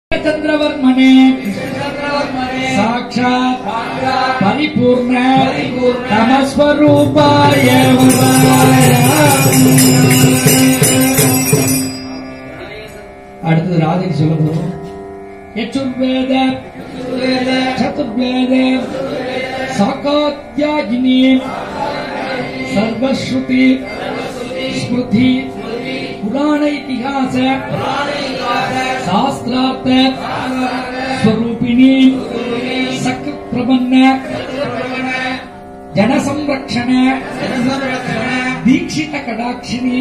చంద్రవర్మణే సాక్షాత్ పరిపూర్ణ తమస్వరూపాయ அடுத்தது ராதைக்கு சொல்ல போறோம் யச்சுர்வேத சதுர்வேத சாக்காத்யாகினி சர்வஸ்ருதி ஸ்மிருதி புராண இதிகாச சாஸ்திரார்த்த ஸ்வரூபிணி சக்ர பிரபன்ன ஜனசம்ரக்ஷண தீட்சித கடாட்சினி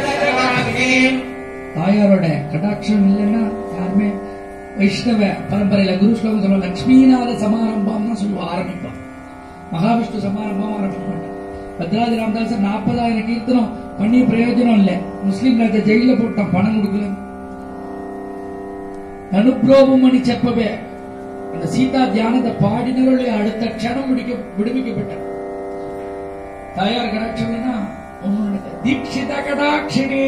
தாயாரோட கடாட்சம் இல்லைன்னா யாருமே வைஷ்ணவ பரம்பரையில குரு ஸ்லோகம் சொல்லுவா லட்சுமிநாத சமாரம்பம் தான் சொல்லுவா ஆரம்பிப்பான் மகாவிஷ்ணு சமாரம்பம் ஆரம்பிக்க மாட்டான் பத்ராஜி ராமதாசர் நாற்பதாயிரம் கீர்த்தனம் பண்ணி பிரயோஜனம் இல்ல முஸ்லீம் ராஜா ஜெயில போட்டான் பணம் கொடுக்கல அனுப்ரோபம் பண்ணி செப்பவே அந்த சீதா தியானத்தை பாடினவர்களே அடுத்த க்ஷணம் முடிக்க விடுவிக்கப்பட்டான் தாயார் கடாட்சம்னா தீட்சித கடாட்சிணி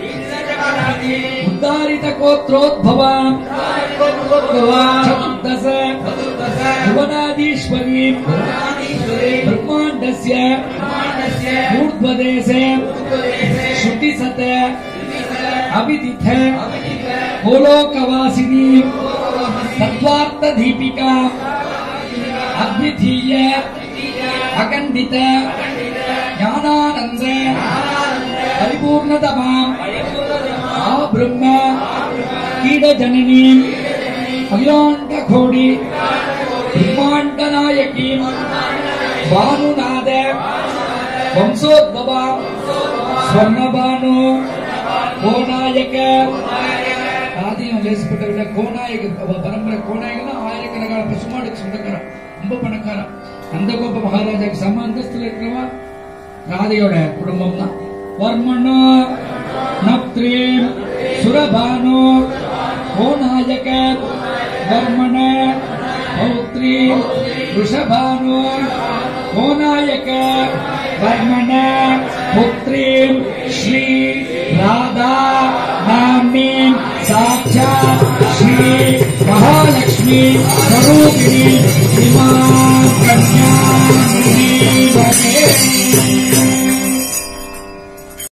உத்தாரித கோத்ரோத்பவாம் சதுர்தச புவனாதீஸ்வரி பிரம்மாண்டஸ்ய ஊர்த்வதேசே ஸ்ருதிசத அவிதித கோலோகவாசினி தத்வார்த்த தீபிகா அத்விதீய அகண்டித ஞானானந்த பரிபூர்ணதமாம் ஆ பிரம்ம கீட ஜனனி அகிலாண்ட கோடி பிரம்மாண்ட நாயகி பானுநாத வம்சோத்பவா ஸ்வர்ணபானு கோநாயக ஆதியம் லேசப்பட்டவில்லை கோநாயக அவ பரம்பரை கோநாயகனா ஆயிரக்கணக்கான பசுமாடு சொந்தக்காரன் ரொம்ப பணக்காரன் அந்த கோப்ப மகாராஜாக்கு சம அந்தஸ்துல இருக்கிறவா ராதையோட குடும்பம் தான் வர்மனோ நப்திரீம் சுரபானோ கோநாயக வர்மண பௌத்ரி ரிஷபானோ கோநாயக வர்மண புத்ரி ஸ்ரீ ராதா நாமீம் சாட்சாத் ஸ்ரீ மகாலட்சுமி ஸ்வரூபிணி இமா